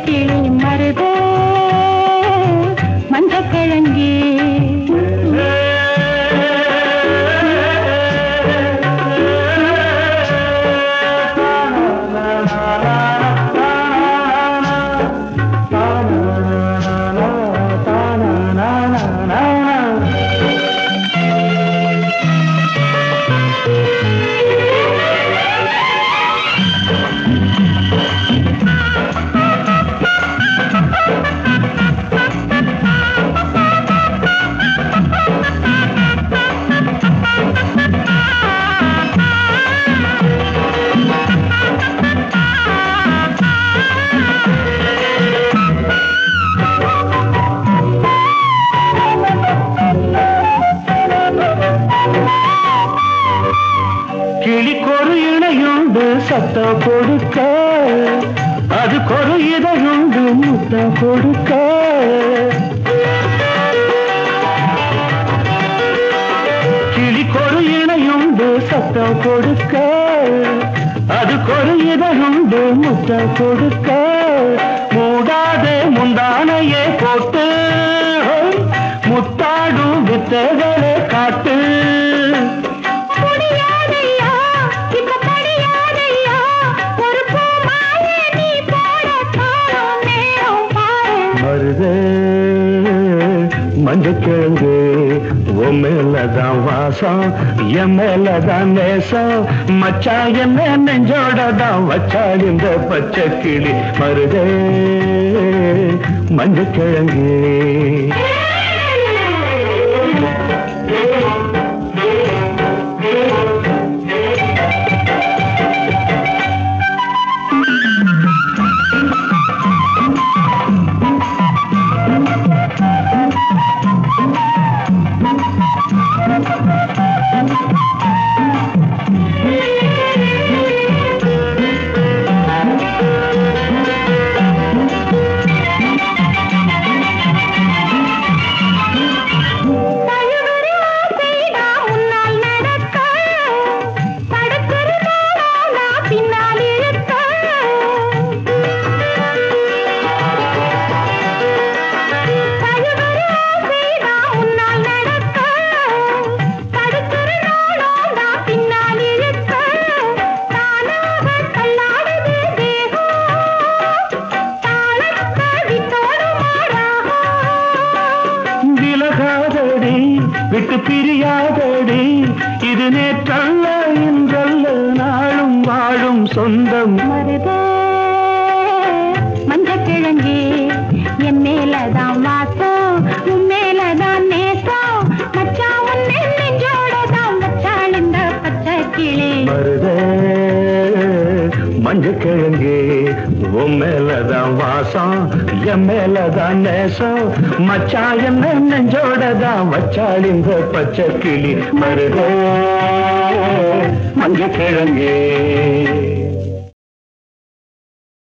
கிளி மருத மஞ்சக்கிழங்கு கிளிக்கொரு இணையுண்டு சத்தம் கொடுக்க அதுக்கொரு இதையுண்டு முத்தம் கொடுக்க கிளிக்கொரு இணையுண்டு சத்தம் கொடுக்க அதுக்கொரு இதையுண்டு முத்தம் கொடுக்க மூடாதே முந்தானையே போட்டு முத்தாடும் வித்தைகளை காட்டு முடியாதையா இப்ப படியாதையா ஒரு பூ மாலை நீ போட காலம் நேரம் பாரு மருதே மஞ்சக்கிழங்கு உன் மேலதான் வாசம் என் மேலதான் நேசம் மச்சா என்ன நெஞ்சோட தான் வச்சா இந்த பச்சை கிளி மருதே மஞ்சக்கிழங்கு தழுவுற ஆசைடா முன்னால் நடக்க தடுக்கிற நாளா பின்னால் இழுக்க தழுவுற ஆசைடா முன்னால் நடக்க தடுக்கிற நாளா பின்னால் இழுக்க தானாக தள்ளாடுது தேகம் தாளத்தை விட்டோடு மாறாகும் விலகாதடி விட்டு பிரியாதடி இது நேற்றல்ல இன்றல்ல நாளும் வாழும் சொந்தம் மருத மஞ்சக்கிழங்கு என் மேலதான் வாசம் உன் மேலதான் நேசம் மச்சான் உன்னை நெஞ்சோட தான் வச்சாள் இந்த பச்சை கிளி மருதே மஞ்சக்கிழங்கு உன் மேலதான் வாசம் என் மேலதான் நேசம் மச்சா என்ன நெஞ்சோட தான் வச்சாள் இந்த பச்சை கிளி மருதே மஞ்சக்கிழங்கு